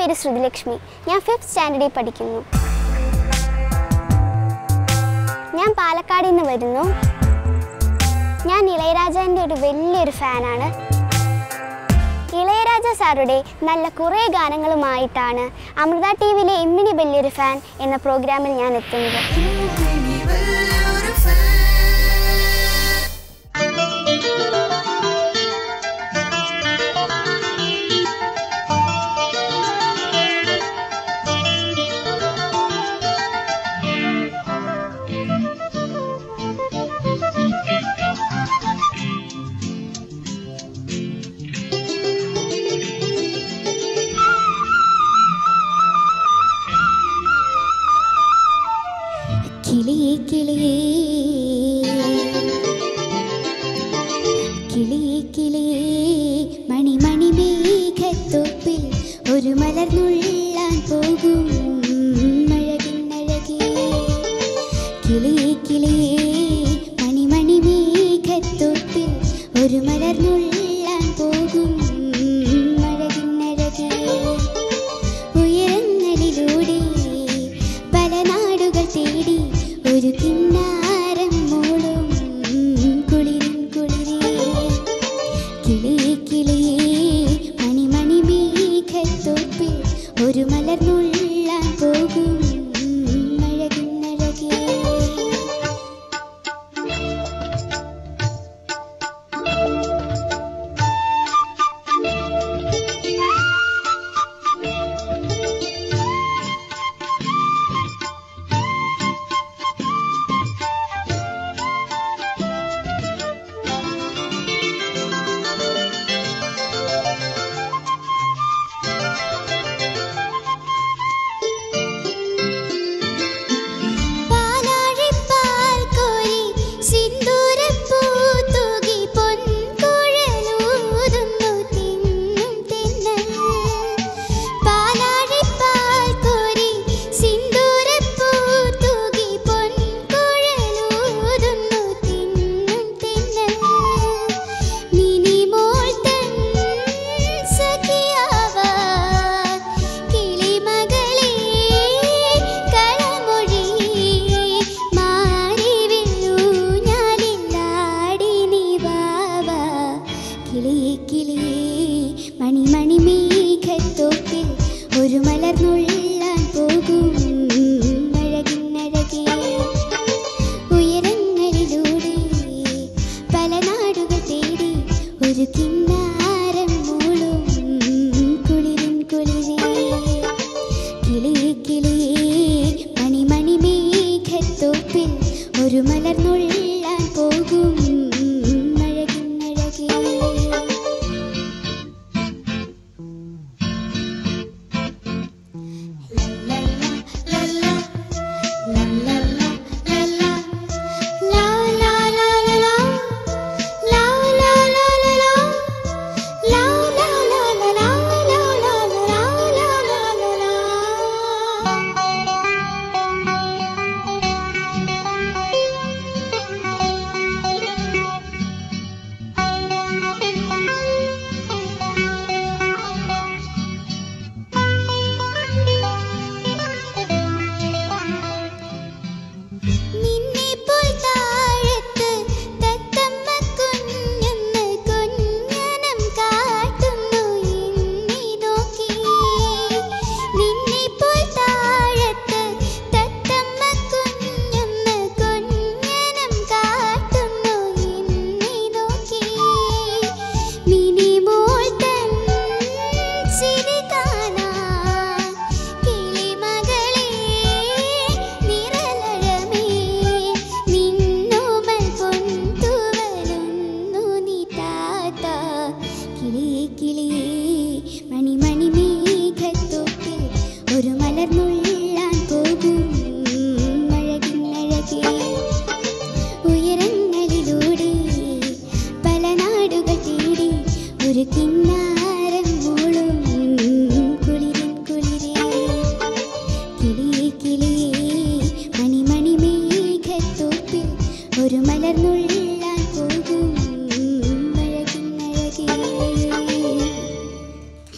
പേര് ശ്രുതിലക്ഷ്മി ഞാൻ ഫിഫ്ത് സ്റ്റാൻഡേർഡിൽ പഠിക്കുന്നു ഞാൻ പാലക്കാടിൽ നിന്ന് വരുന്നു ഞാൻ ഇളയരാജാൻ്റെ ഒരു വലിയൊരു ഫാനാണ് ഇളയരാജ സാറുടെ നല്ല കുറേ ഗാനങ്ങളുമായിട്ടാണ് അമൃത ടി വിയിലെ എമ്മിനി വലിയൊരു ഫാൻ എന്ന പ്രോഗ്രാമിൽ ഞാൻ എത്തുന്നത് കിളിയേ കിളിയേ കിളിയേ കിളിയേ മണി മണി മേഘത്തൊപ്പിൽ ഒരു മലർന്നുള്ളാൻ പോകും അഴകിന്നഴകേ കിളിയേ കിളിയേ മണി മണി മേഘത്തൊപ്പിൽ ഒരു മലർന്നുള്ളാൻ പോകും അഴകിന്നഴകേ ഉയരങ്ങളിലൂടെ പല നാടുകൾ തേടി ഒരു കിന്നാരം മൂളും കുളിരിൻ കുളിരേ കിളിയേ കിളിയേ മണി മണി മേഘത്തൊപ്പിൽ ഒരു മലർന്നുള്ളാൻ പോകും അഴകിന്നഴകേ പാലാഴിപ്പാൽ കോരി സിന്ദൂരപ്പൂ തൂകി പൊൻകുഴലൂതുന്നു തിന്നും തിന്നൽ പാലാഴിപ്പാൽ കോരി സിന്ദൂരപ്പൂ തൂകി പൊൻകുഴലൂതുന്നു തിന്നും തിന്നൽ മിനിമോൾ തൻ സഖിയാവാൻ കിളിമകളെ കളമൊഴി മാറിവില്ലു ഞാലില്ലാടി നീ വാവാ കിളിയേ കിളിയേ മണി മണി മേഘത്തൊപ്പിൽ ഒരു മലർന്നുള്ളാൻ പോകും അഴകിന്നഴകേ ഉയരങ്ങളിലൂടെ പല നാടുകൾ തേടി ഒരു കിന്നാരം മൂളും കുളിരിൻ കുളിരേ കിളിയേ കിളിയേ മണി മണി മേഘത്തൊപ്പിൽ ഒരു മലർന്നുള്ളാൻ പോകും അഴകിന്നഴകേ നിന്നെപ്പോൽ താഴത്ത് തത്തമ്മ കുഞ്ഞൊന്ന് കുഞ്ഞനം കാട്ടുന്നു ഇന്നി നോക്കി നിന്നെപ്പോൽ താഴത്ത് തത്തമ്മ കുഞ്ഞൊന്ന് കുഞ്ഞനം കാട്ടുന്നു ഇന്നി നോക്കി മിനിമോൾ തൻ ചിരി കാണാൻ കിളിമകളെ നിറലഴമേ നിന്നോമൽ പൊൻതുവലുന്നു നീ താത്ത കിളിയേ കിളിയേ